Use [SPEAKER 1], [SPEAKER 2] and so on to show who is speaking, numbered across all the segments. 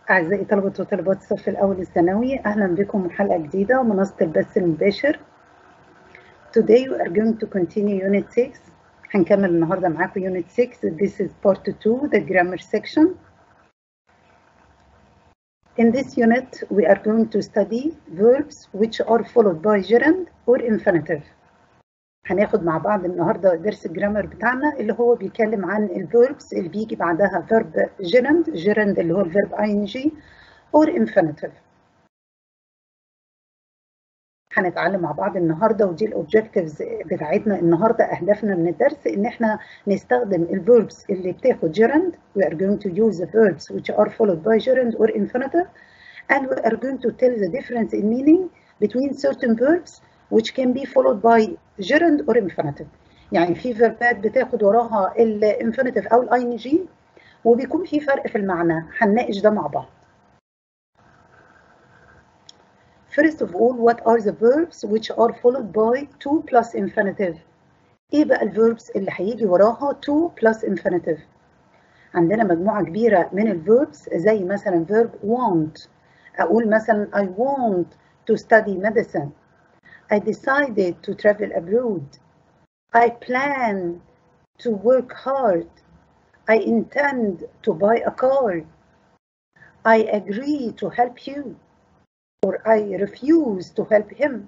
[SPEAKER 1] أعزائي طلبة وطالبات الصف الأول الثانوي أهلا بكم حلقة جديدة ومنصة البث المباشر Today we are going to continue Unit 6 هنكمل النهاردة معاكم Unit 6 This is Part 2 the grammar section In this unit we are going to study verbs which are followed by gerund or infinitive هناخد مع بعض النهارده درس الجرامر بتاعنا اللي هو بيتكلم عن الفيربس اللي بيجي بعدها فيرب gerund gerund اللي هو الفيرب ing or infinitive هنتعلم مع بعض النهارده ودي الاوبجكتيفز بتاعتنا النهارده اهدافنا من الدرس ان احنا نستخدم الفيربس اللي بتاخد gerund we are going to use the verbs which are followed by gerund or infinitive and we are going to tell the difference in meaning between certain verbs which can be followed by gerund or infinitive يعني في فيربات بتاخد وراها الانفينيتيف او الاي ان جي وبيكون في فرق في المعنى هنناقش ده مع بعض First of all, what are the verbs which are followed by to plus infinitive? ايه بقى الفيربس اللي هيجي وراها to plus infinitive؟ عندنا مجموعة كبيرة من الفيربس زي مثلا verb want أقول مثلا I want to study medicine I decided to travel abroad. I plan to work hard. I intend to buy a car. I agree to help you. Or I refuse to help him.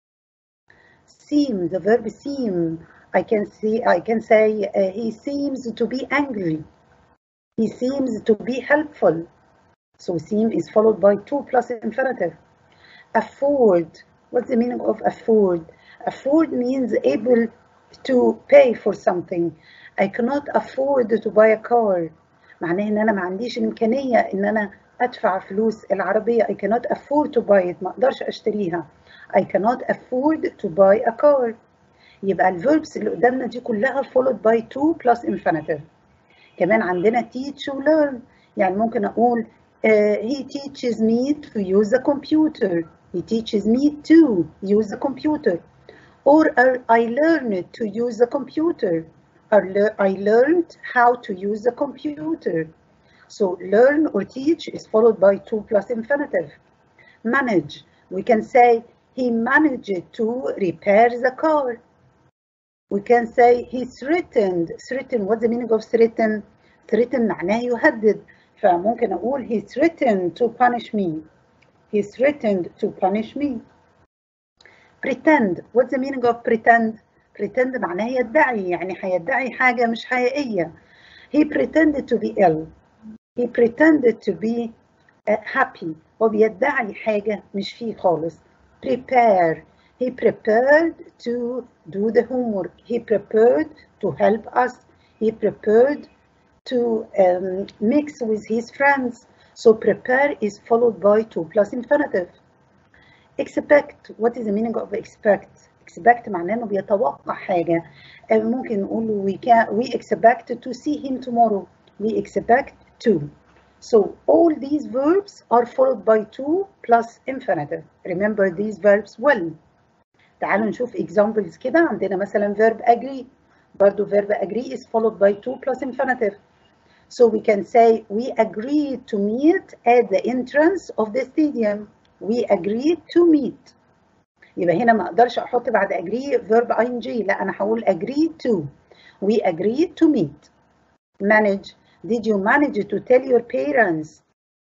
[SPEAKER 1] Seem, the verb seem, I can see, I can say uh, he seems to be angry. He seems to be helpful. So seem is followed by to plus infinitive. Afford, What's the meaning of afford? Afford means able to pay for something. I cannot afford to buy a car. معناه ان انا ما عنديش الامكانيه ان انا ادفع فلوس العربيه. I cannot afford to buy it. ما اقدرش اشتريها. I cannot afford to buy a car. يبقى الفيربس اللي قدامنا دي كلها followed by to plus infinitive. كمان عندنا teach و learn. يعني ممكن اقول uh, he teaches me to use the computer. He teaches me to use the computer. Or I learned to use the computer. Or I learned how to use the computer. So learn or teach is followed by to plus infinitive. Manage. We can say he managed to repair the car. We can say he threatened. Threaten. What's the meaning of threaten? Threaten معناه يهدد. فممكن أقول he threatened to punish me. He threatened to punish me. Pretend. What's the meaning of pretend? Pretend معناه يدعي يعني هيدعي حاجة مش حقيقية. He pretended to be ill. He pretended to be uh, happy. هو بيدعي حاجة مش فيه خالص. Prepare. He prepared to do the homework. He prepared to help us. He prepared to um, mix with his friends. So prepare is followed by to plus infinitive. Expect. What is the meaning of expect? Expect معناه انه بيتوقع حاجة. ممكن نقول we can we expect to see him tomorrow. We expect to. So all these verbs are followed by to plus infinitive. Remember these verbs well. تعالوا نشوف examples كده عندنا مثلا verb agree. برضو verb agree is followed by to plus infinitive. So we can say we agreed to meet at the entrance of the stadium. We agreed to meet. يبقى هنا ما اقدرش احط بعد agree verb ing لا انا هقول agree to. We agreed to meet. Manage. Did you manage to tell your parents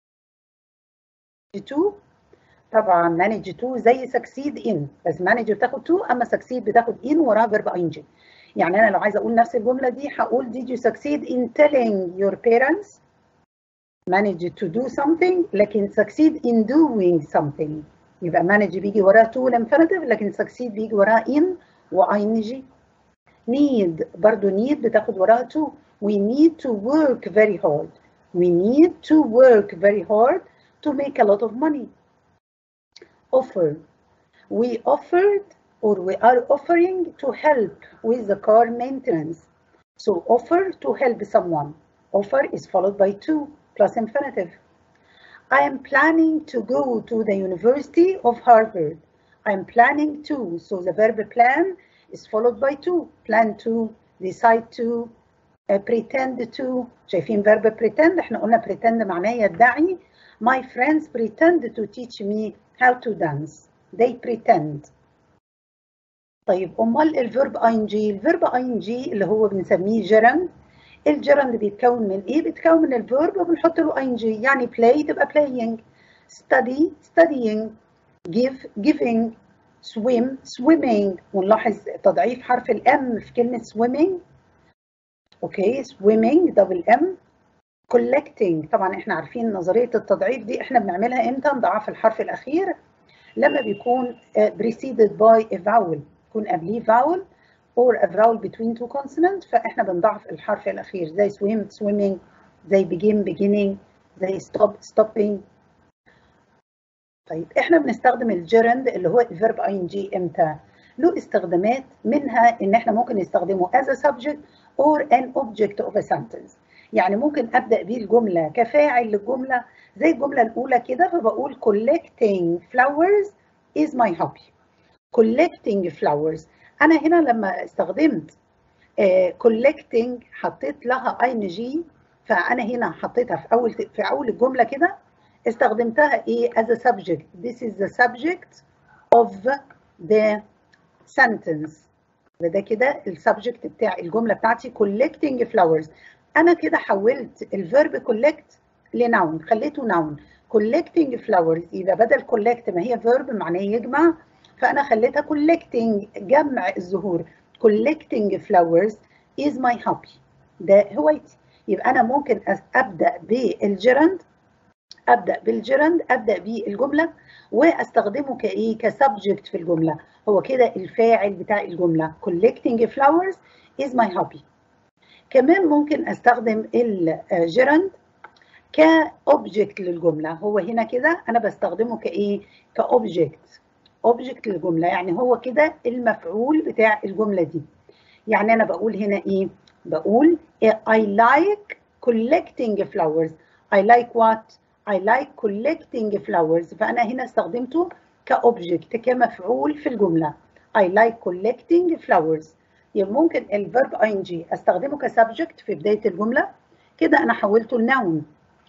[SPEAKER 1] to? طبعا manage to زي succeed in بس manage بتاخد to اما succeed بتاخد in وراها verb ing. يعني أنا لو عايزة أقول نفس الجملة دي هقول did you succeed in telling your parents manage to do something لكن succeed in doing something يبقى manage بيجي وراه to infinitive لكن succeed بيجي وراه in و ing need برضو need بتاخد وراها to we need to work very hard we need to work very hard to make a lot of money offer we offered or we are offering to help with the car maintenance. So offer to help someone. Offer is followed by to plus infinitive. I am planning to go to the University of Harvard. I am planning to. So the verb plan is followed by to. Plan to, decide to, uh, pretend to. شايفين verb pretend احنا قلنا pretend معناه يدعي my friends pretend to teach me how to dance they pretend طيب امال الفيرب ing الفيرب ing اللي هو بنسميه جيرند الجيرند بيتكون من ايه بيتكون من الفيرب وبنحط له ing يعني play تبقى playing study studying give giving swim swimming ونلاحظ تضعيف حرف الام في كلمه swimming اوكي swimming دبل ام collecting طبعا احنا عارفين نظريه التضعيف دي احنا بنعملها امتى نضعف الحرف الاخير لما بيكون preceded by a vowel يكون قبليه vowel or a vowel between two consonants فاحنا بنضعف الحرف الاخير زي swim swimming زي begin beginning زي stop stopping طيب احنا بنستخدم الجيرند اللي هو الفيرب اي ان جي امتى؟ له استخدامات منها ان احنا ممكن نستخدمه as a subject or an object of a sentence يعني ممكن ابدا بيه الجمله كفاعل للجمله زي الجمله الاولى كده فبقول collecting flowers is my hobby collecting flowers انا هنا لما استخدمت uh, collecting حطيت لها ing فانا هنا حطيتها في اول في اول الجمله كده استخدمتها ايه as a subject this is the subject of the sentence ده كده السبجكت بتاع الجمله بتاعتي collecting flowers انا كده حولت الفيرب collect لناون خليته ناون collecting flowers يبقى بدل collect ما هي فيرب معناه يجمع فانا خليتها collecting جمع الزهور collecting flowers is my hobby ده هوايتي يبقى انا ممكن ابدا بالجيرند ابدا بالجيرند ابدا بالجمله واستخدمه كايه كسبجكت في الجمله هو كده الفاعل بتاع الجمله collecting flowers is my hobby كمان ممكن استخدم الجيرند كاوبجكت للجمله هو هنا كده انا بستخدمه كايه كاوبجكت اوبجكت للجمله يعني هو كده المفعول بتاع الجمله دي يعني انا بقول هنا ايه بقول I like collecting flowers I like what I like collecting flowers فأنا هنا استخدمته كأوبجكت كمفعول في الجملة I like collecting flowers يبقى ممكن الفيرب ing استخدمه كسبجكت في بداية الجملة كده أنا حولته لنون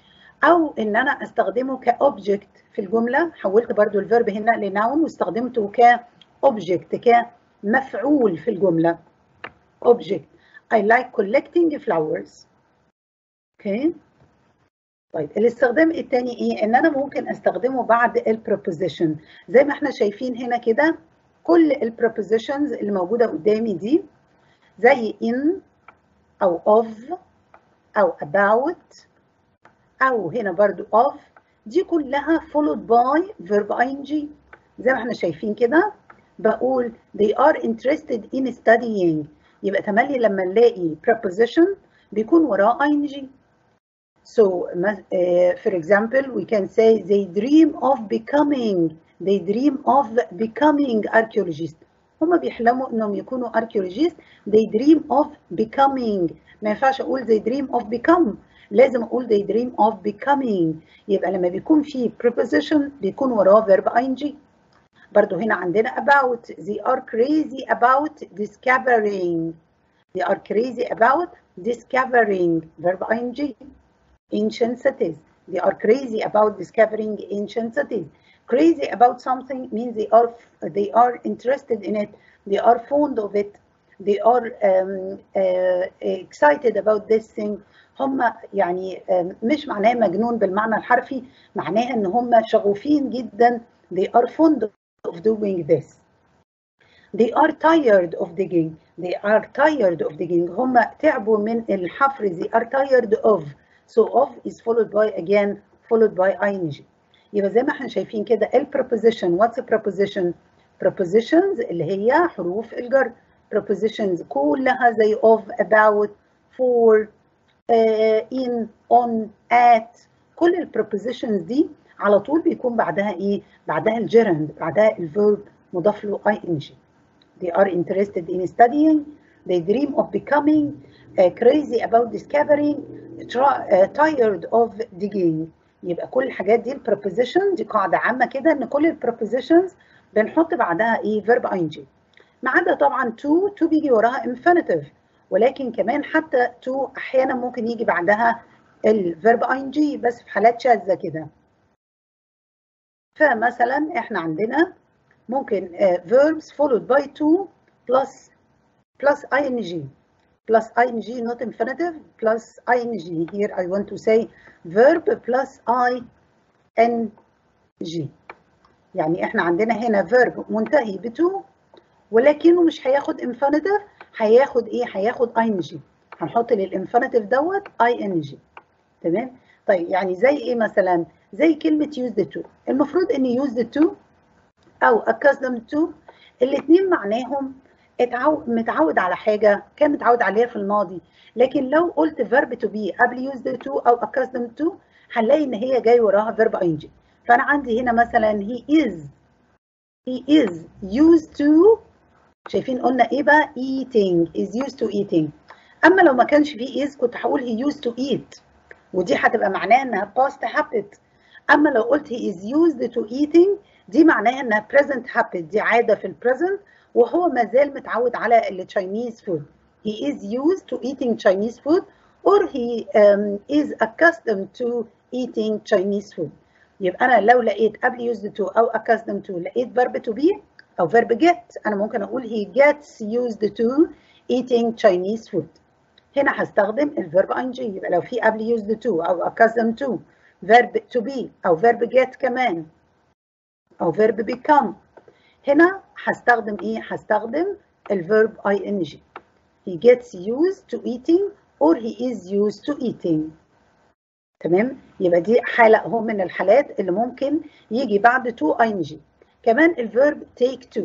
[SPEAKER 1] أو إن أنا استخدمه كأوبجكت في الجملة حولت برضو الفيرب هنا لنون واستخدمته كأوبجكت كمفعول في الجملة object I like collecting flowers اوكي okay. طيب الاستخدام الثاني ايه ان انا ممكن استخدمه بعد البروبوزيشن زي ما احنا شايفين هنا كده كل البروبوزيشنز اللي موجوده قدامي دي زي in او of او about او هنا برضو of دي كلها followed by verb ing زي ما احنا شايفين كده بقول they are interested in studying يبقى تملي لما نلاقي preposition بيكون وراه ing So, uh, for example, we can say they dream of becoming, they dream of becoming archaeologists. هم بيحلموا انهم يكونوا archaeologists, they dream of becoming. ما ينفعش اقول they dream of become. لازم اقول they dream of becoming. يبقى لما بيكون في preposition بيكون وراه verb ing. برضو هنا عندنا about. They are crazy about discovering. They are crazy about discovering. Verb ing. ancient cities. They are crazy about discovering ancient cities. Crazy about something means they are they are interested in it. They are fond of it. They are um, uh, excited about this thing. هم يعني مش معناه مجنون بالمعنى الحرفي معناه ان هم شغوفين جدا they are fond of doing this they are tired of digging they are tired of digging هم تعبوا من الحفر they are tired of So of is followed by again followed by ing. يبقى زي ما احنا شايفين كده ال preposition what's a preposition؟ prepositions اللي هي حروف الجر. prepositions كلها زي of about for uh, in on at كل ال prepositions دي على طول بيكون بعدها ايه؟ بعدها الجيرند بعدها الفيرب مضاف له ing. They are interested in studying. They dream of becoming uh, crazy about discovering uh, tired of digging يبقى كل الحاجات دي البروبوزيشن دي قاعده عامه كده ان كل البروبوزيشنز بنحط بعدها ايه فيرب ing ما عدا طبعا to to بيجي وراها infinitive ولكن كمان حتى to احيانا ممكن يجي بعدها الفيرب ing بس في حالات شاذه كده فمثلا احنا عندنا ممكن uh, verbs followed by to plus plus ing plus ing not infinitive plus ing here I want to say verb plus ing يعني احنا عندنا هنا verb منتهي ب to ولكنه مش هياخد infinitive هياخد ايه هياخد ing هنحط للانفينيتيف دوت ing تمام طيب يعني زي ايه مثلا زي كلمه used to المفروض ان used to او accustomed to الاثنين معناهم اتعود متعود على حاجه كان متعود عليها في الماضي لكن لو قلت verb to be قبل used to او accustomed to هنلاقي ان هي جاي وراها verb ing فانا عندي هنا مثلا he is he is used to شايفين قلنا ايه بقى eating is used to eating اما لو ما كانش فيه is كنت هقول he used to eat ودي هتبقى معناها انها past habit اما لو قلت he is used to eating دي معناها انها present habit دي عاده في البريزنت وهو ما زال متعود على التشاينيز food he is used to eating Chinese food or he um, is accustomed to eating Chinese food يبقى انا لو لقيت قبل used to او accustomed to لقيت verb to be او verb get انا ممكن اقول he gets used to eating Chinese food هنا هستخدم الفيرب ing يبقى لو في قبل used to او accustomed to verb to be او verb get كمان او verb become هنا هستخدم ايه هستخدم الفيرب ing he gets used to eating or he is used to eating تمام يبقى دي حالة هو من الحالات اللي ممكن يجي بعد to ing كمان الفيرب take to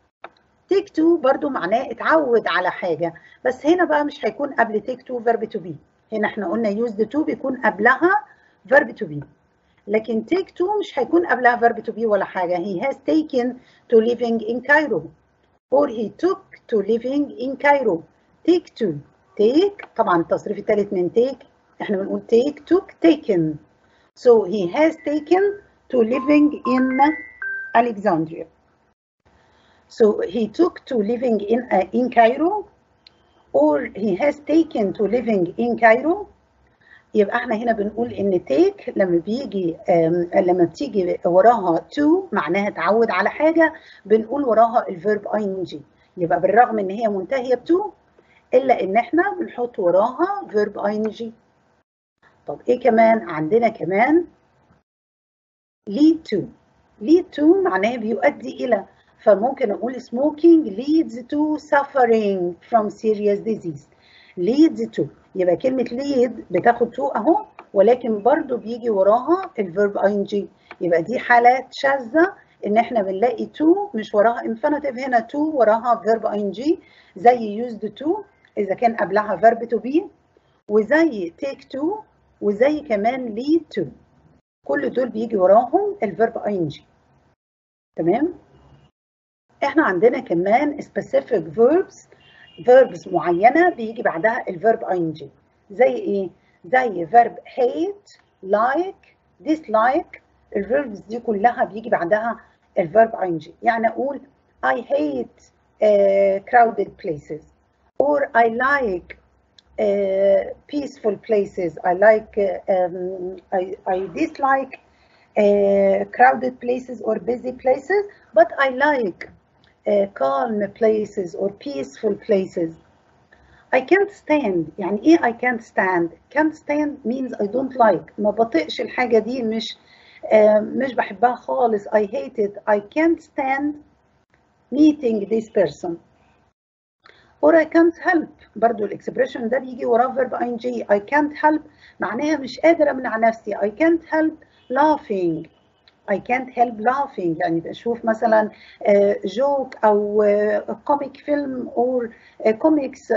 [SPEAKER 1] take to برضو معناه اتعود على حاجة بس هنا بقى مش هيكون قبل take to verb to be هنا احنا قلنا used to بيكون قبلها verb to be لكن take to مش هيكون قبلها verb to be ولا حاجة he has taken to living in Cairo or he took to living in Cairo take to take طبعا التصريف الثالث من take احنا بنقول take took taken so he has taken to living in Alexandria so he took to living in uh, in Cairo or he has taken to living in Cairo يبقى احنا هنا بنقول ان take لما بيجي لما بتيجي وراها to معناها تعود على حاجه بنقول وراها الفيرب ing يبقى بالرغم ان هي منتهيه ب to الا ان احنا بنحط وراها فيرب ing طب ايه كمان عندنا كمان lead to lead to معناها بيؤدي الى فممكن اقول smoking leads to suffering from serious disease leads to يبقى كلمة lead بتاخد to اهو ولكن برضو بيجي وراها الفيرب ing يبقى دي حالات شاذة ان احنا بنلاقي to مش وراها infinitive هنا to وراها verb ing زي used to اذا كان قبلها verb to be وزي take to وزي كمان lead to كل دول بيجي وراهم الفيرب ing تمام احنا عندنا كمان specific verbs verbs معينة بيجي بعدها الفيرب ing زي ايه؟ زي verb hate like dislike الverbs دي كلها بيجي بعدها الفيرب ing يعني اقول I hate uh, crowded places or I like uh, peaceful places I like uh, um, I, I dislike uh, crowded places or busy places but I like uh, calm places or peaceful places. I can't stand يعني ايه I can't stand can't stand means I don't like ما بطيقش الحاجة دي مش uh, مش بحبها خالص I hate it I can't stand meeting this person or I can't help برضو الاكسبريشن ده بيجي وراه verb ing I can't help معناها مش قادر امنع نفسي I can't help laughing I can't help laughing يعني بشوف مثلا جوك او كوميك فيلم او كوميكس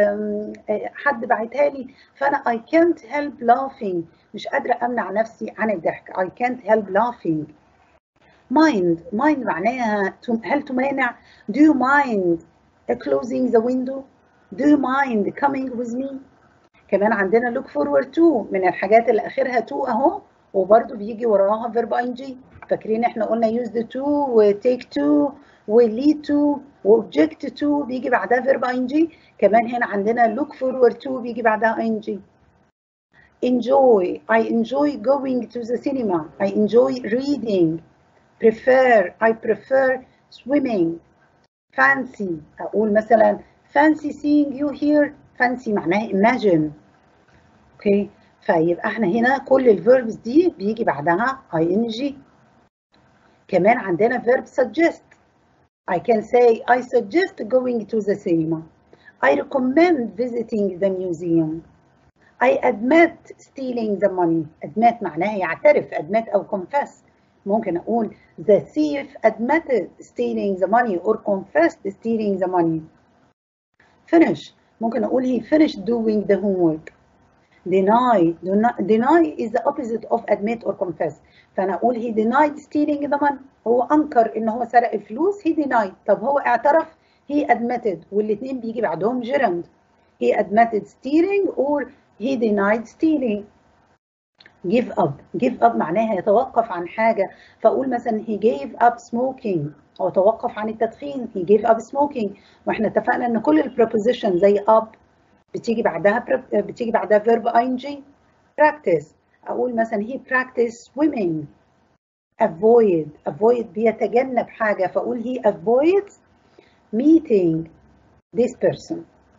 [SPEAKER 1] حد بعتها لي فانا I can't help laughing مش قادرة امنع نفسي عن الضحك I can't help laughing mind mind معناها هل تمانع do you mind closing the window do you mind coming with me كمان عندنا look forward to من الحاجات اللي اخرها to اهو وبرده بيجي وراها verb ing فاكرين احنا قلنا used to و take to و lead to و object to بيجي بعدها verb ing كمان هنا عندنا look forward to بيجي بعدها ing enjoy I enjoy going to the cinema I enjoy reading prefer I prefer swimming fancy أقول مثلا fancy seeing you here fancy معناها imagine اوكي فيبقى احنا هنا كل الفيربس دي بيجي بعدها ing كمان عندنا verb suggest I can say I suggest going to the cinema I recommend visiting the museum I admit stealing the money admit معناها يعترف admit أو confess ممكن أقول the thief admitted stealing the money or confessed stealing the money finish ممكن أقول he finished doing the homework deny deny is the opposite of admit or confess فأنا أقول he denied stealing the money هو أنكر إن هو سرق الفلوس he denied طب هو اعترف he admitted والاثنين بيجي بعدهم gerund he admitted stealing or he denied stealing give up give up معناها يتوقف عن حاجة فأقول مثلا he gave up smoking هو توقف عن التدخين he gave up smoking واحنا اتفقنا ان كل البروبوزيشن زي up بتيجي بعدها بتيجي بعدها verb ing practice أقول مثلا he practiced swimming avoid avoid بيتجنب حاجة فأقول he avoids meeting this person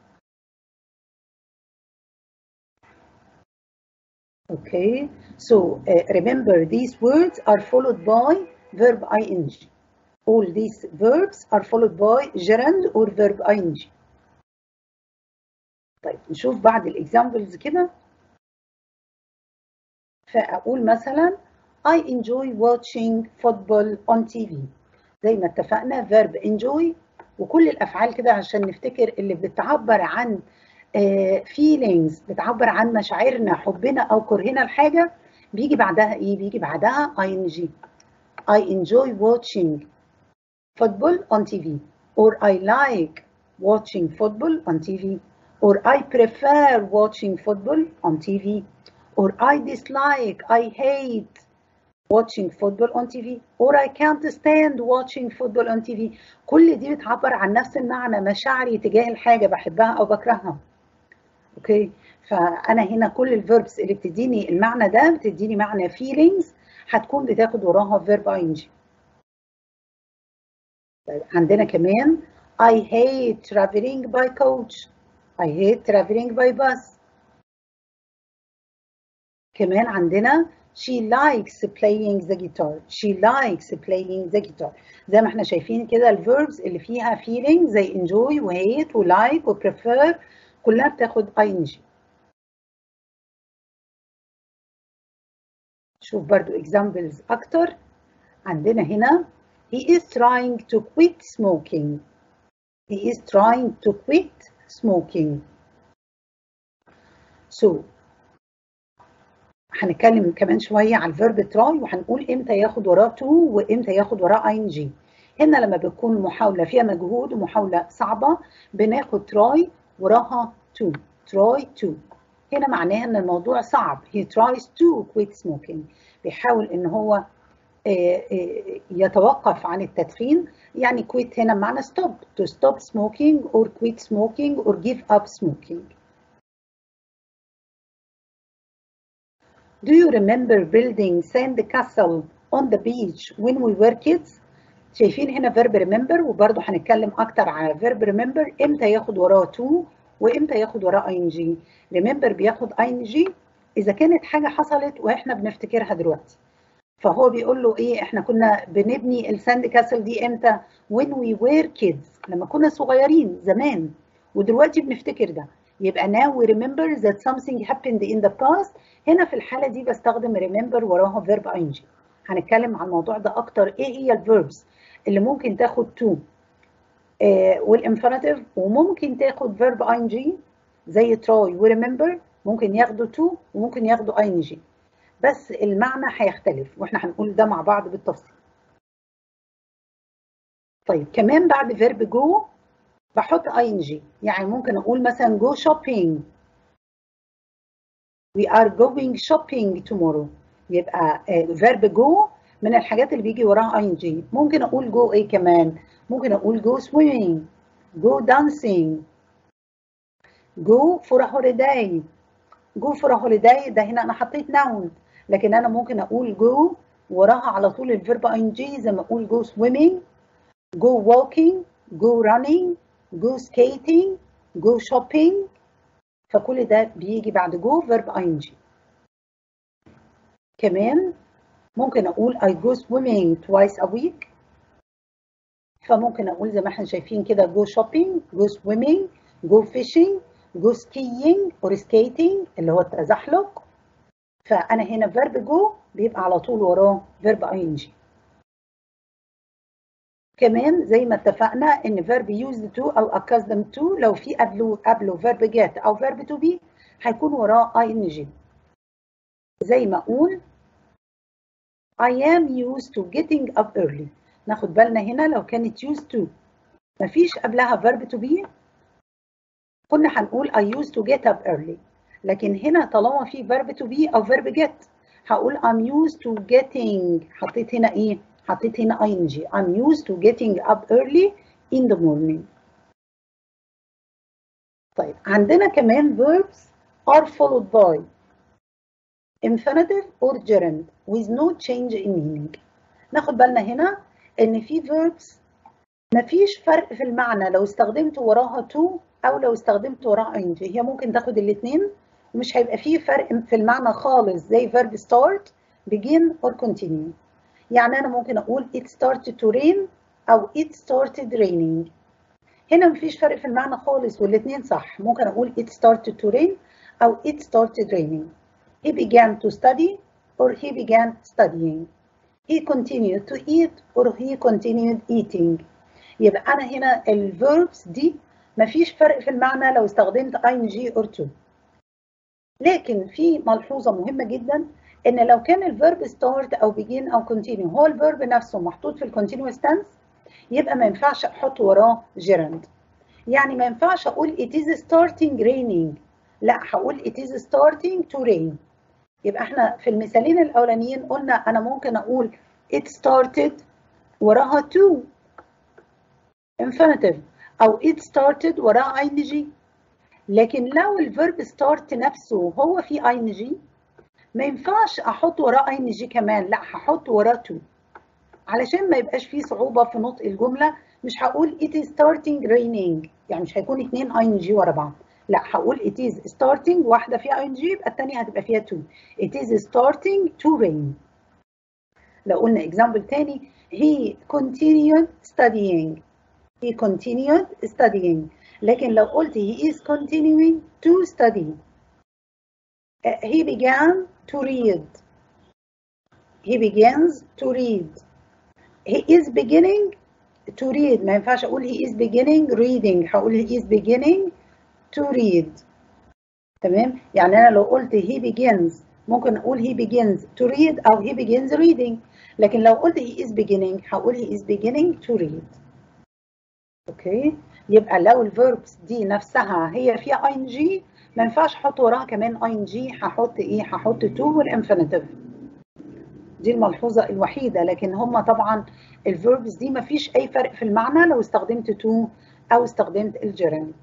[SPEAKER 1] Okay, so uh, remember these words are followed by verb ing. All these verbs are followed by gerund or verb ing. طيب نشوف بعض الاكزامبلز كده فأقول مثلا I enjoy watching football on TV زي ما اتفقنا verb enjoy وكل الأفعال كده عشان نفتكر اللي بتعبر عن feelings بتعبر عن مشاعرنا حبنا او كرهنا لحاجه بيجي بعدها ايه بيجي بعدها ing I enjoy watching football on TV or I like watching football on TV or I prefer watching football on TV or I dislike I hate watching football on TV or I can't stand watching football on TV كل دي بتعبر عن نفس المعنى مشاعري تجاه الحاجه بحبها او بكرهها اوكي فانا هنا كل الفيربس اللي بتديني المعنى ده بتديني معنى feelings هتكون بتاخد وراها verb ing طيب عندنا كمان I hate traveling by coach I hate traveling by bus كمان عندنا she likes playing the guitar she likes playing the guitar زي ما احنا شايفين كده الفيربس اللي فيها feeling زي enjoy و hate و like و prefer كلها بتاخد ing شوف برضو examples أكتر عندنا هنا he is trying to quit smoking he is trying to quit smoking so هنتكلم كمان شوية على الفيرب try وهنقول امتى ياخد وراه to وامتى ياخد وراه ing هنا لما بتكون محاولة فيها مجهود ومحاولة صعبة بناخد try وراها to try to هنا معناها ان الموضوع صعب he tries to quit smoking بيحاول ان هو يتوقف عن التدخين يعني quit هنا معنى stop to stop smoking or quit smoking or give up smoking Do you remember building sand castle on the beach when we were kids? شايفين هنا verb remember وبرضه هنتكلم أكتر على verb remember إمتى ياخد وراه to وإمتى ياخد وراه ing. remember بياخد ing إذا كانت حاجة حصلت وإحنا بنفتكرها دلوقتي. فهو بيقول له إيه إحنا كنا بنبني الساند كاسل دي إمتى؟ when we were kids لما كنا صغيرين زمان ودلوقتي بنفتكر ده. يبقى now we remember that something happened in the past هنا في الحالة دي بستخدم remember وراها verb ing هنتكلم عن الموضوع ده أكتر إيه هي الverbs اللي ممكن تاخد to آه والinfinitive وممكن تاخد verb ing زي try ورemember ممكن ياخدوا to وممكن ياخدوا ing بس المعنى هيختلف واحنا هنقول ده مع بعض بالتفصيل طيب كمان بعد verb go بحط ing يعني ممكن اقول مثلا go shopping we are going shopping tomorrow يبقى الفيرب go من الحاجات اللي بيجي وراها ing ممكن اقول go ايه كمان ممكن اقول go swimming go dancing go for a holiday go for a holiday ده هنا انا حطيت noun لكن انا ممكن اقول go وراها على طول الفيرب ing زي ما اقول go swimming go walking go running go skating go shopping فكل ده بيجي بعد go verb ing كمان ممكن اقول I go swimming twice a week فممكن اقول زي ما احنا شايفين كده go shopping go swimming go fishing go skiing or skating اللي هو التزحلق فانا هنا verb go بيبقى على طول وراه verb ing كمان زي ما اتفقنا ان verb used to او accustomed to لو في قبله قبله verb get او verb to be هيكون وراه ing زي ما اقول I am used to getting up early ناخد بالنا هنا لو كانت used to مفيش قبلها verb to be كنا هنقول I used to get up early لكن هنا طالما في verb to be أو verb get هقول I'm used to getting حطيت هنا إيه؟ حطيت هنا ing I'm used to getting up early in the morning طيب عندنا كمان verbs are followed by infinitive or gerund with no change in meaning ناخد بالنا هنا ان في verbs مفيش فرق في المعنى لو استخدمت وراها to او لو استخدمت وراها ing هي ممكن تاخد الاثنين ومش هيبقى فيه فرق في المعنى خالص زي verb start begin or continue يعني انا ممكن اقول it started to rain او it started raining هنا مفيش فرق في المعنى خالص والاثنين صح ممكن اقول it started to rain او it started raining he began to study or he began studying he continued to eat or he continued eating يبقى أنا هنا الverbs دي مفيش فرق في المعنى لو استخدمت ing or to لكن في ملحوظة مهمة جدا إن لو كان الverb start أو begin أو continue هو الverb نفسه محطوط في الcontinuous tense يبقى ما ينفعش أحط وراه gerund يعني ما ينفعش أقول it is starting raining لا هقول it is starting to rain يبقى احنا في المثالين الاولانيين قلنا انا ممكن اقول it started وراها to infinitive او it started وراها ing لكن لو الفيرب start نفسه هو في ing ما ينفعش احط وراه ing كمان لا هحط وراه to علشان ما يبقاش فيه صعوبة في نطق الجملة مش هقول it is starting raining يعني مش هيكون اتنين ing ورا بعض لا هقول it is starting واحدة فيها ing يبقى الثانية هتبقى فيها to it is starting to rain لو قلنا example تاني he continued studying he continued studying لكن لو قلت he is continuing to study he began to read he begins to read he is beginning to read ما ينفعش اقول he is beginning reading هقول he is beginning to read تمام يعني انا لو قلت he begins ممكن اقول he begins to read او he begins reading لكن لو قلت he is beginning هقول he is beginning to read اوكي يبقى لو الفيربس دي نفسها هي فيها ing ما ينفعش احط وراها كمان ing هحط ايه هحط to والانفينيتيف دي الملحوظة الوحيدة لكن هم طبعا الفيربس دي ما فيش اي فرق في المعنى لو استخدمت to او استخدمت الجيرند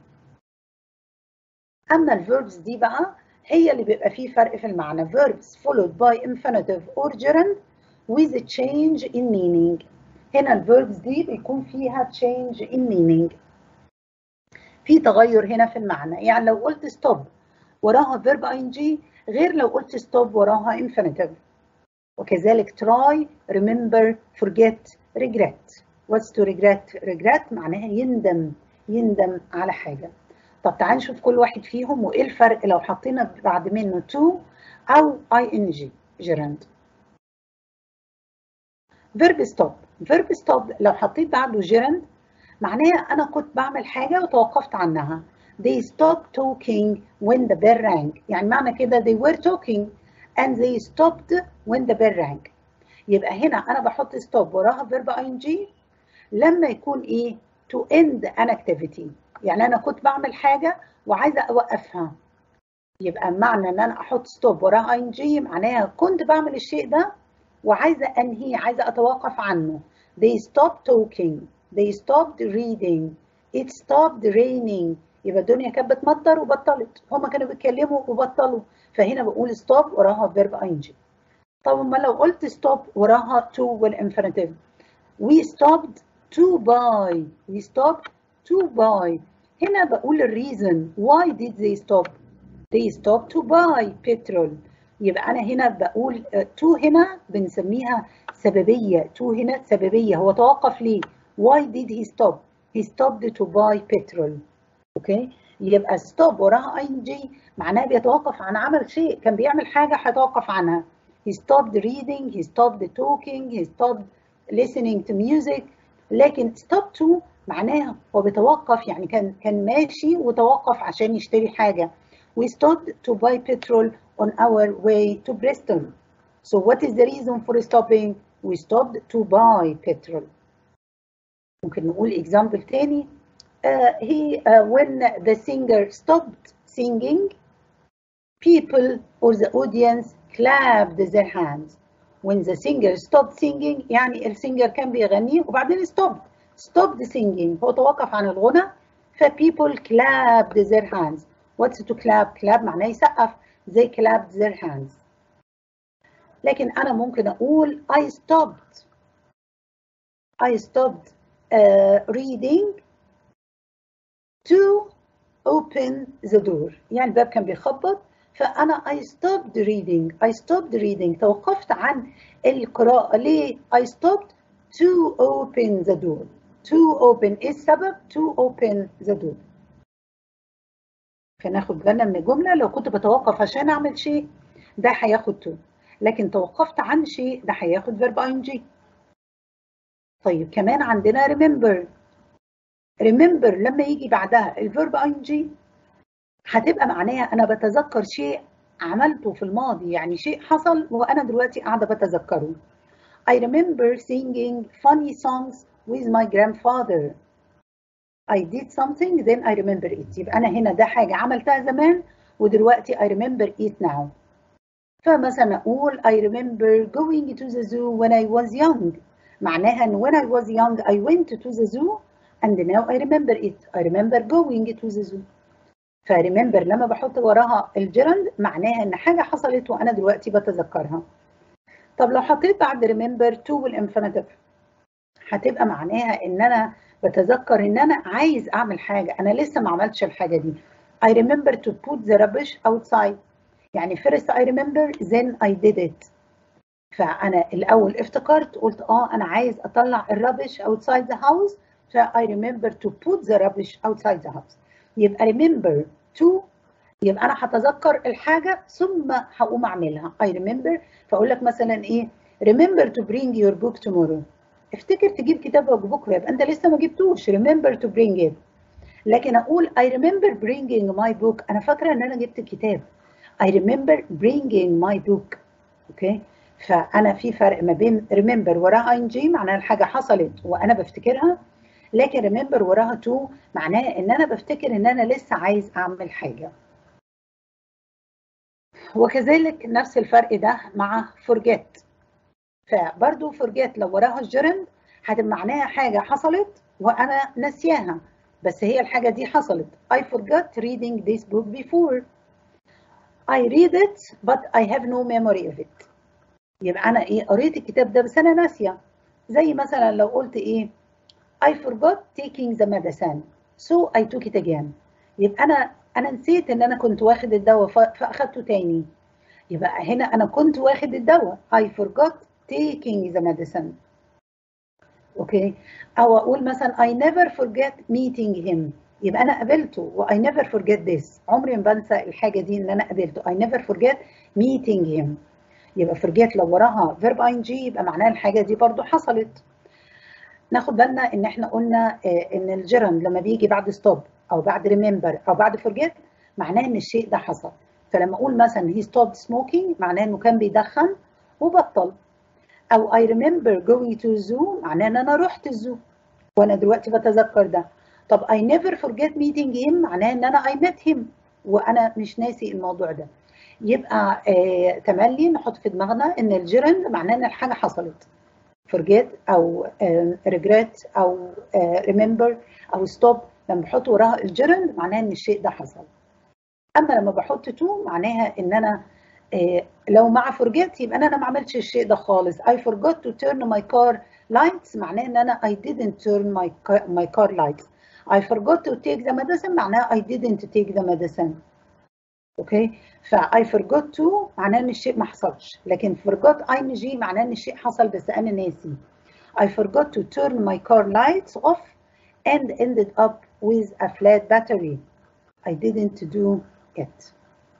[SPEAKER 1] اما الفيربس دي بقى هي اللي بيبقى فيه فرق في المعنى verbs followed by infinitive or gerund with a change in meaning هنا الفيربس دي بيكون فيها change in meaning في تغير هنا في المعنى يعني لو قلت stop وراها verb ing غير لو قلت stop وراها infinitive وكذلك try remember forget regret what's to regret regret معناها يندم يندم على حاجة طب تعال نشوف كل واحد فيهم وايه الفرق لو حطينا بعد منه to او ing gerund verb stop verb stop لو حطيت بعده gerund معناها انا كنت بعمل حاجه وتوقفت عنها they stopped talking when the bell rang يعني معنى كده they were talking and they stopped when the bell rang يبقى هنا انا بحط stop وراها verb ing لما يكون ايه to end an activity يعني انا كنت بعمل حاجه وعايزه اوقفها يبقى معنى ان انا احط ستوب وراها اي جي معناها كنت بعمل الشيء ده وعايزه انهيه عايزه اتوقف عنه they stopped talking they stopped reading it stopped raining يبقى الدنيا كانت بتمطر وبطلت هما كانوا بيتكلموا وبطلوا فهنا بقول ستوب وراها فيرب اي جي طب ما لو قلت stop وراها to والinfinitive we stopped to buy we stopped to buy هنا بقول الريزن why did they stop they stopped to buy petrol يبقى أنا هنا بقول to هنا بنسميها سببية to هنا سببية هو توقف ليه why did he stop he stopped to buy petrol اوكي يبقى stop وراها ing معناها بيتوقف عن عمل شيء كان بيعمل حاجة هيتوقف عنها he stopped reading he stopped talking he stopped listening to music لكن stop to معناها هو بيتوقف يعني كان كان ماشي وتوقف عشان يشتري حاجة we stopped to buy petrol on our way to Bristol so what is the reason for stopping we stopped to buy petrol ممكن نقول example تاني uh, he uh, when the singer stopped singing people or the audience clapped their hands when the singer stopped singing يعني السينجر كان بيغني وبعدين stopped stopped singing هو توقف عن الغنى ف people clapped their hands what's to clap clap معناه يسقف they clapped their hands لكن أنا ممكن أقول I stopped I stopped uh, reading to open the door يعني الباب كان بيخبط فأنا I stopped reading I stopped reading توقفت عن القراءة ليه I stopped to open the door to open إيه السبب to open the door فناخد بالنا من الجملة لو كنت بتوقف عشان أعمل شيء ده هياخد to لكن توقفت عن شيء ده هياخد verb ing طيب كمان عندنا remember remember لما يجي بعدها الفيرب ing هتبقى معناها انا بتذكر شيء عملته في الماضي يعني شيء حصل وانا دلوقتي قاعده بتذكره I remember singing funny songs with my grandfather I did something then I remember it يبقى انا هنا ده حاجه عملتها زمان ودلوقتي I remember it now فمثلا اقول I remember going to the zoo when I was young معناها ان when I was young I went to the zoo and now I remember it I remember going to the zoo فريمبر لما بحط وراها الجيرند معناها ان حاجه حصلت وانا دلوقتي بتذكرها طب لو حطيت بعد ريمبر تو والانفينيتيف هتبقى معناها ان انا بتذكر ان انا عايز اعمل حاجه انا لسه ما عملتش الحاجه دي I remember to put the rubbish outside يعني first I remember then I did it فانا الاول افتكرت قلت اه انا عايز اطلع الربش outside the house ف I remember to put the rubbish outside the house يبقى remember to يبقى انا هتذكر الحاجه ثم هقوم اعملها I remember فاقول لك مثلا ايه remember to bring your book tomorrow افتكر تجيب كتابك بكره يبقى انت لسه ما جبتوش remember to bring it لكن اقول I remember bringing my book انا فاكره ان انا جبت الكتاب I remember bringing my book اوكي فانا في فرق ما بين remember وراها ing معناها الحاجه حصلت وانا بفتكرها لكن remember وراها to معناه ان انا بفتكر ان انا لسه عايز اعمل حاجه وكذلك نفس الفرق ده مع forget فبرضو forget لو وراها الجرند هتبقى معناها حاجه حصلت وانا ناسياها بس هي الحاجه دي حصلت I forgot reading this book before I read it but I have no memory of it يبقى انا ايه قريت الكتاب ده بس انا ناسيه زي مثلا لو قلت ايه I forgot taking the medicine so I took it again يبقى انا انا نسيت ان انا كنت واخد الدواء فاخدته تاني يبقى هنا انا كنت واخد الدواء I forgot taking the medicine اوكي او اقول مثلا I never forget meeting him يبقى انا قابلته و I never forget this عمري ما بنسى الحاجه دي ان انا قابلته I never forget meeting him يبقى forget لو وراها verb ing يبقى معناها الحاجه دي برضو حصلت ناخد بالنا ان احنا قلنا ان الجيرند لما بيجي بعد ستوب او بعد ريمبر او بعد فورجيت معناه ان الشيء ده حصل فلما اقول مثلا he stopped smoking معناه انه كان بيدخن وبطل او I remember going to zoo معناه ان انا رحت الزو وانا دلوقتي بتذكر ده طب I never forget meeting him معناه ان انا I met him وانا مش ناسي الموضوع ده يبقى آه تملي نحط في دماغنا ان الجيرند معناه ان الحاجه حصلت forget او uh, regret او uh, remember او stop لما بحط وراها الجيرند معناها ان الشيء ده حصل اما لما بحط to معناها ان انا إيه لو مع forget يبقى انا ما عملتش الشيء ده خالص I forgot to turn my car lights معناه ان انا I didn't turn my car, my car lights I forgot to take the medicine معناها I didn't take the medicine اوكي ف I forgot to معناه ان الشيء ما حصلش لكن forgot ing معناه ان الشيء حصل بس انا ناسي I forgot to turn my car lights off and ended up with a flat battery I didn't do it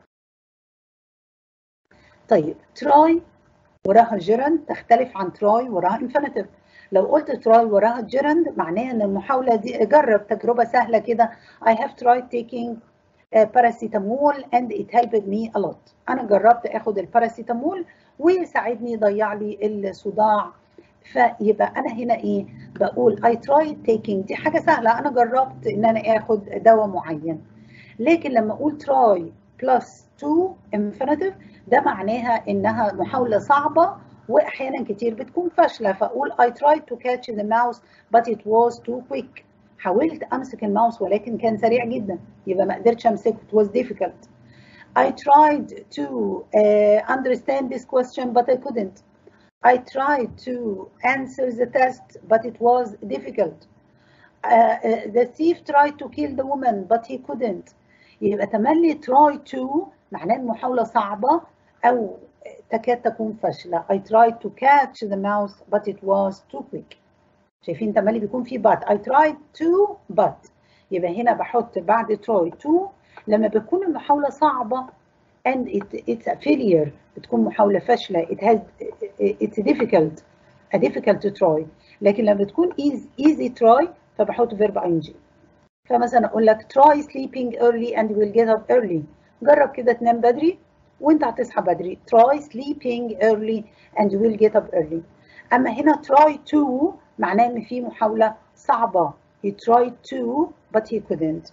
[SPEAKER 1] طيب try وراها gerund تختلف عن try وراها infinitive لو قلت try وراها gerund معناها ان المحاولة دي جرب تجربة سهلة كده I have tried taking paracetamol and it helped me a lot انا جربت اخد الباراسيتامول وساعدني يضيع لي الصداع فيبقى انا هنا ايه بقول I tried taking دي حاجة سهلة انا جربت ان انا اخد دواء معين لكن لما اقول try plus to infinitive ده معناها انها محاولة صعبة واحيانا كتير بتكون فاشلة فاقول I tried to catch the mouse but it was too quick حاولت امسك الماوس ولكن كان سريع جدا يبقى ما قدرتش امسكه it was difficult I tried to uh, understand this question but I couldn't I tried to answer the test but it was difficult uh, uh, the thief tried to kill the woman but he couldn't يبقى تملي try to معناه المحاولة صعبة أو تكاد تكون فاشلة I tried to catch the mouse but it was too quick شايفين تملي بيكون في but I tried to but يبقى هنا بحط بعد try to لما بتكون المحاولة صعبة and it, it's a failure بتكون محاولة فاشلة it has it's difficult a difficult to try لكن لما بتكون easy, easy try فبحط verb ing فمثلا اقول لك try sleeping early and will get up early جرب كده تنام بدري وانت هتصحى بدري try sleeping early and will get up early اما هنا try to معناه ان في محاولة صعبة he tried to but he couldn't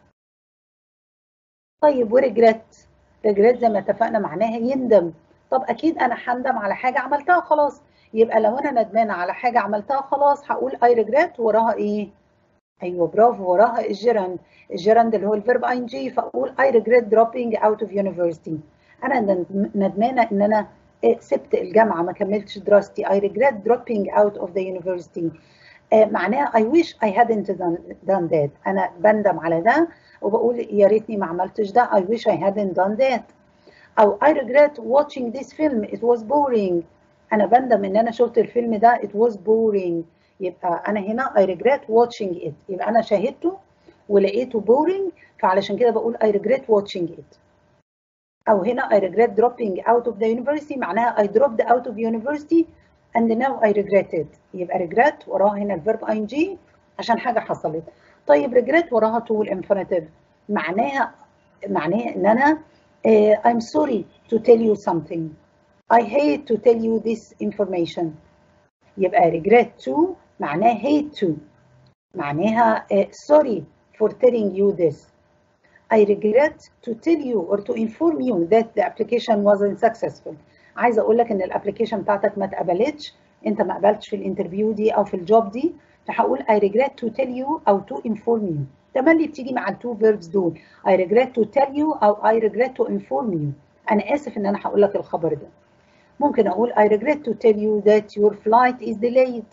[SPEAKER 1] طيب وريجريت ريجريت زي ما اتفقنا معناها يندم طب اكيد انا هندم على حاجة عملتها خلاص يبقى لو انا ندمانة على حاجة عملتها خلاص هقول I regret وراها ايه ايوه برافو وراها الجيرند الجيرند اللي هو الفيرب اي ان جي فاقول I regret dropping out of university انا ندمانة ان انا سبت الجامعة ما كملتش دراستي I regret dropping out of the university آه معناها I wish I hadn't done, done that أنا بندم على ده وبقول يا ريتني ما عملتش ده I wish I hadn't done that أو I regret watching this film it was boring أنا بندم إن أنا شفت الفيلم ده it was boring يبقى أنا هنا I regret watching it يبقى أنا شاهدته ولقيته boring فعلشان كده بقول I regret watching it أو هنا I regret dropping out of the university معناها I dropped out of university and now I regret it يبقى regret وراها هنا الفيرب ing عشان حاجة حصلت طيب regret وراها to الانفينيتيف معناها معناها إن أنا uh, I'm sorry to tell you something I hate to tell you this information يبقى regret to معناها hate to معناها uh, sorry for telling you this I regret to tell you or to inform you that the application wasn't successful. عايزه اقول لك ان الابلكيشن بتاعتك ما اتقبلتش انت ما قبلتش في الانترفيو دي او في الجوب دي فهقول I regret to tell you او to inform you. تملي بتيجي مع التو verbs دول I regret to tell you او I regret to inform you. انا اسف ان انا هقول لك الخبر ده. ممكن اقول I regret to tell you that your flight is delayed.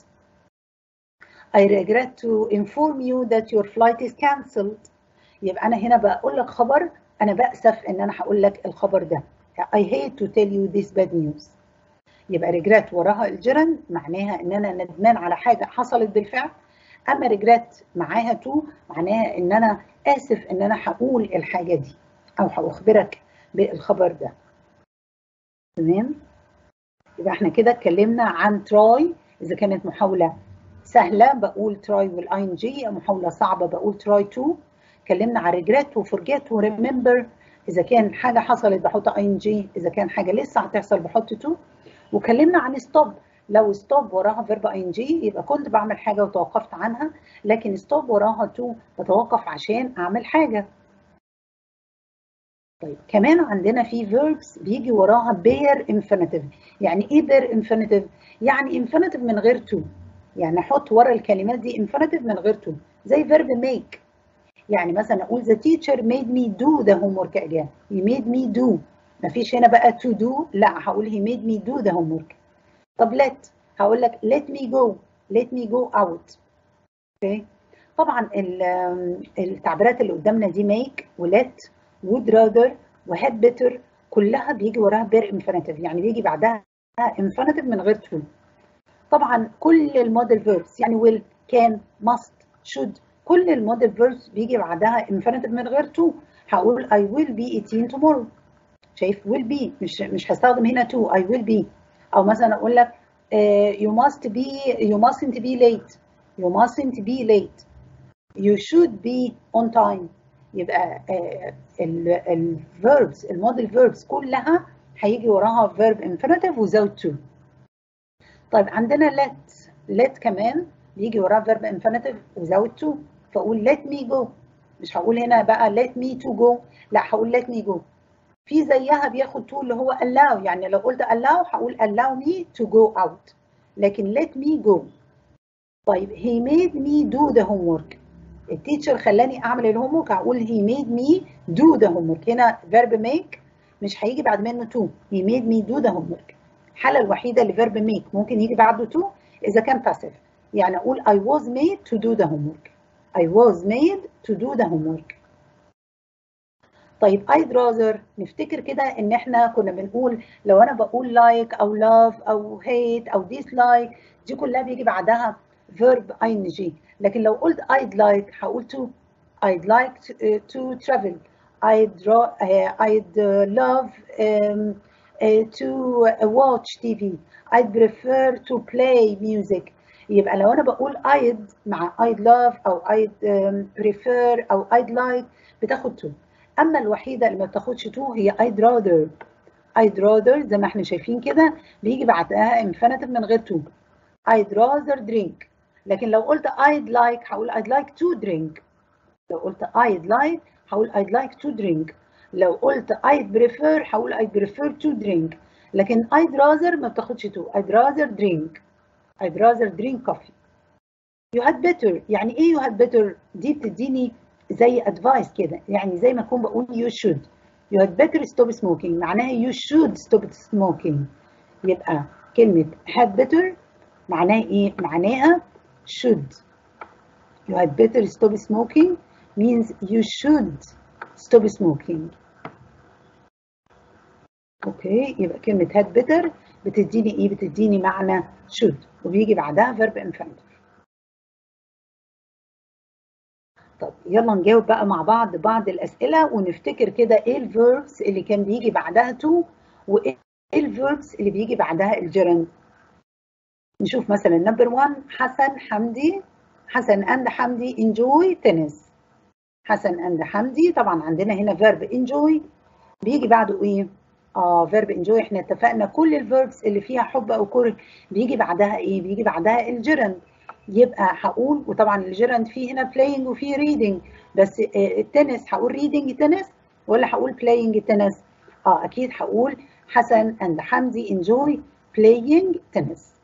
[SPEAKER 1] I regret to inform you that your flight is cancelled. يبقى أنا هنا بقول لك خبر أنا بأسف إن أنا هقول لك الخبر ده. I hate to tell you this bad news. يبقى regret وراها الجرن معناها إن أنا ندمان على حاجة حصلت بالفعل. أما regret معاها to معناها إن أنا آسف إن أنا هقول الحاجة دي أو هأخبرك بالخبر ده. تمام؟ يبقى إحنا كده اتكلمنا عن try إذا كانت محاولة سهلة بقول try والاي ان جي محاولة صعبة بقول try to اتكلمنا عن regret وforget ورemember اذا كان حاجه حصلت بحط اي ان جي اذا كان حاجه لسه هتحصل بحط تو وكلمنا عن ستوب لو ستوب وراها فيرب اي ان جي يبقى كنت بعمل حاجه وتوقفت عنها لكن ستوب وراها تو بتوقف عشان اعمل حاجه طيب كمان عندنا في verbs بيجي وراها بير infinitive يعني ايه بير infinitive يعني infinitive من غير to يعني احط ورا الكلمات دي infinitive من غير to زي verb make يعني مثلا اقول the teacher made me do the homework again he made me do مفيش هنا بقى to do لا هقول he made me do the homework طب let هقول لك let me go let me go out اوكي طبعا التعبيرات اللي قدامنا دي make و let would rather و had better كلها بيجي وراها بير infinitive يعني بيجي بعدها infinitive من غير to طبعا كل الموديل فيربس يعني will can must should كل الموديل فيربس بيجي بعدها infinitive من غير to هقول I will be 18 tomorrow شايف will be مش مش هستخدم هنا to I will be او مثلا اقول لك uh, you must be you mustn't be late you mustn't be late you should be on time يبقى uh, الverbs الموديل verbs كلها هيجي وراها verb infinitive without to طيب عندنا let let كمان بيجي وراها verb infinitive without to فاقول let me go مش هقول هنا بقى let me to go لا هقول let me go في زيها بياخد to اللي هو allow يعني لو قلت allow هقول allow me to go out لكن let me go طيب he made me do the homework التيتشر خلاني اعمل الهوم ورك هقول he made me do the homework هنا verb make مش هيجي بعد منه to he made me do the homework الحالة الوحيدة اللي verb make ممكن يجي بعده to إذا كان passive يعني أقول I was made to do the homework I was made to do the homework طيب I'd rather نفتكر كده إن إحنا كنا بنقول لو أنا بقول like أو love أو hate أو dislike دي كلها بيجي بعدها verb ing لكن لو قلت I'd like هقول to I'd like to, uh, to travel I'd, uh, I'd uh, love um, uh, to watch TV I'd prefer to play music يبقى لو أنا بقول I'd مع I'd love أو I'd um, prefer أو I'd like بتاخد to أما الوحيدة اللي ما بتاخدش to هي I'd rather I'd rather زي ما احنا شايفين كده بيجي بعدها infinitive من غير to I'd rather drink لكن لو قلت I'd like هقول I'd like to drink لو قلت I'd like هقول I'd like to drink لو قلت I'd prefer هقول I'd prefer to drink لكن I'd rather ما بتاخدش to I'd rather drink I'd rather drink coffee you had better يعني ايه you had better دي بتديني زي advice كده يعني زي ما اكون بقول you should you had better stop smoking معناها you should stop smoking يبقى كلمة had better معناها ايه معناها should you had better stop smoking means you should stop smoking اوكي يبقى كلمة had better بتديني ايه بتديني معنى should وبيجي بعدها verb infinitive طب يلا نجاوب بقى مع بعض بعض الأسئلة ونفتكر كده ايه الverbs اللي كان بيجي بعدها to وايه الverbs اللي بيجي بعدها الجيرند نشوف مثلا نمبر 1 حسن حمدي حسن اند حمدي enjoy tennis حسن اند حمدي طبعا عندنا هنا verb enjoy بيجي بعده ايه اه verb enjoy احنا اتفقنا كل الفيربس اللي فيها حب او كره بيجي بعدها ايه بيجي بعدها الجيرند يبقى هقول وطبعا الجيرند فيه هنا playing وفيه reading بس التنس هقول reading تنس ولا هقول playing تنس اه اكيد هقول حسن and حمدي enjoy playing tennis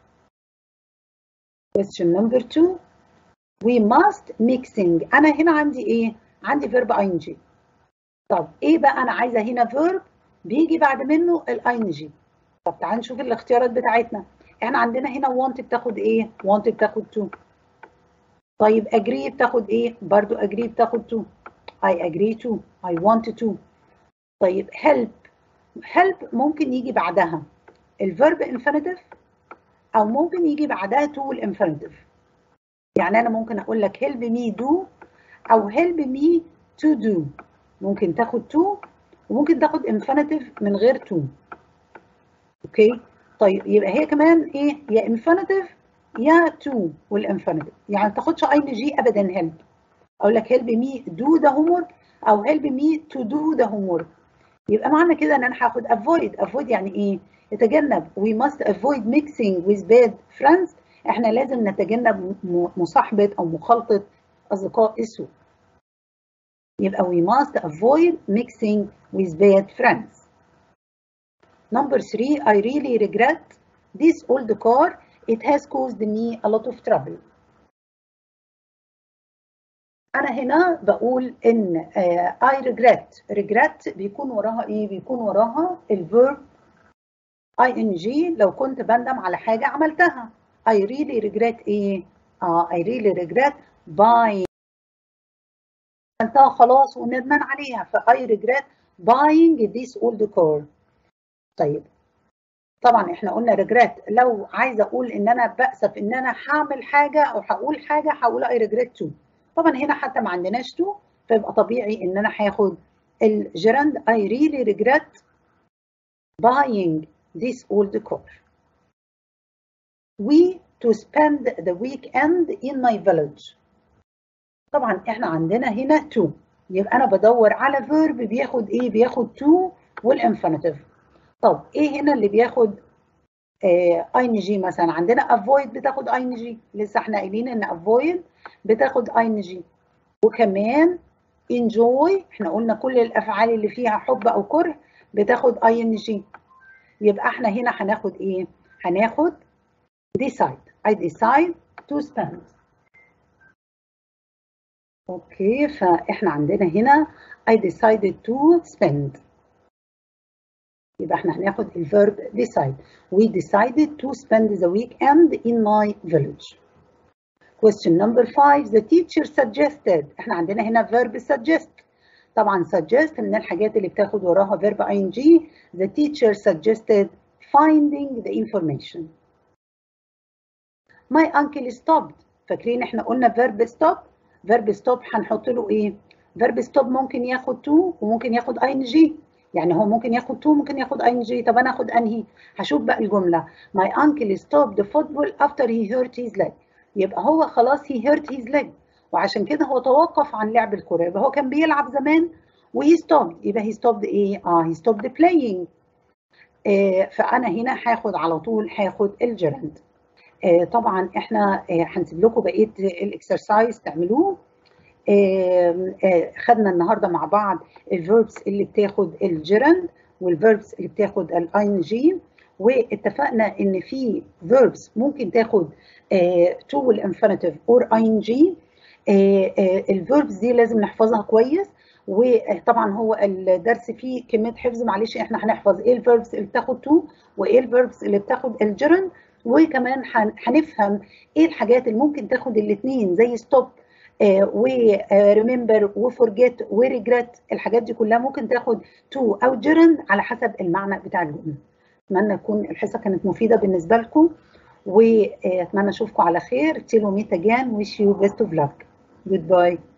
[SPEAKER 1] question number two we must mixing انا هنا عندي ايه عندي verb ing طب ايه بقى انا عايزه هنا verb بيجي بعد منه الاينجي طب تعال نشوف الاختيارات بتاعتنا احنا عندنا هنا want بتاخد ايه want بتاخد to طيب agree بتاخد ايه برضو agree بتاخد to I agree to I want to طيب help help ممكن يجي بعدها الفيرب infinitive او ممكن يجي بعدها to الانفينيتيف يعني انا ممكن اقول لك help me do او help me to do ممكن تاخد to وممكن تاخد infinitive من غير to اوكي طيب يبقى هي كمان ايه يا infinitive يا to والانفينيتيف يعني ما تاخدش اي جي ابدا help اقول لك help me do the homework او help me to do the homework يبقى معنى كده ان انا هاخد avoid avoid يعني ايه يتجنب we must avoid mixing with bad friends احنا لازم نتجنب مصاحبة او مخالطة اصدقاء السوء يبقى we must avoid mixing with bad friends number three I really regret this old car it has caused me a lot of trouble انا هنا بقول ان uh, I regret regret بيكون وراها ايه بيكون وراها الفيرب ing لو كنت بندم على حاجه عملتها I really regret ايه اه I really regret buying عملتها خلاص وندمان عليها ف I regret buying this old car طيب طبعا احنا قلنا regret لو عايزه اقول ان انا بأسف ان انا هعمل حاجه او هقول حاجه هقول I regret to طبعا هنا حتى ما عندناش to فيبقى طبيعي ان انا هاخد الجيرند I really regret buying this old car. We to spend the weekend in my village. طبعا احنا عندنا هنا to يبقى انا بدور على verb بياخد ايه بياخد to والانفينيتيف طب ايه هنا اللي بياخد آه ing مثلا عندنا avoid بتاخد ing لسه احنا قايلين ان avoid بتاخد ing وكمان enjoy احنا قلنا كل الافعال اللي فيها حب او كره بتاخد ing يبقى احنا هنا هناخد ايه هناخد decide I decide to spend اوكي فاحنا عندنا هنا I decided to spend يبقى احنا هناخد الفيرب decide we decided to spend the weekend in my village question number five the teacher suggested احنا عندنا هنا verb suggest طبعا suggest من الحاجات اللي بتاخد وراها verb ing the teacher suggested finding the information my uncle stopped فاكرين احنا قلنا verb stop verb stop هنحط له ايه verb stop ممكن ياخد to وممكن ياخد ing يعني هو ممكن ياخد to ممكن ياخد ing طب انا اخد انهي هشوف بقى الجمله my uncle stopped football after he hurt his leg يبقى هو خلاص he hurt his leg وعشان كده هو توقف عن لعب الكرة يبقى هو كان بيلعب زمان وهي ستوب يبقى هي ستوب ايه اه هي ستوب بلاينج آه فانا هنا هاخد على طول هاخد الجيرند آه طبعا احنا آه هنسيب لكم بقيه الاكسرسايز تعملوه آه آه خدنا النهارده مع بعض الفيربس اللي بتاخد الجيرند والفيربس اللي بتاخد الاي جي واتفقنا ان في فيربس ممكن تاخد تو والانفينيتيف اور اي ان جي الفيربس دي لازم نحفظها كويس وطبعا هو الدرس فيه كميه حفظ معلش احنا هنحفظ ايه الفيربس اللي بتاخد تو وايه الفيربس اللي بتاخد الجيرند وكمان هنفهم ايه الحاجات اللي ممكن تاخد الاثنين زي ستوب وريمبر وفورجيت وريجريت الحاجات دي كلها ممكن تاخد تو او جيرند على حسب المعنى بتاع الجمله اتمنى تكون الحصه كانت مفيده بالنسبه لكم واتمنى اشوفكم على خير till we meet again wish you best of luck goodbye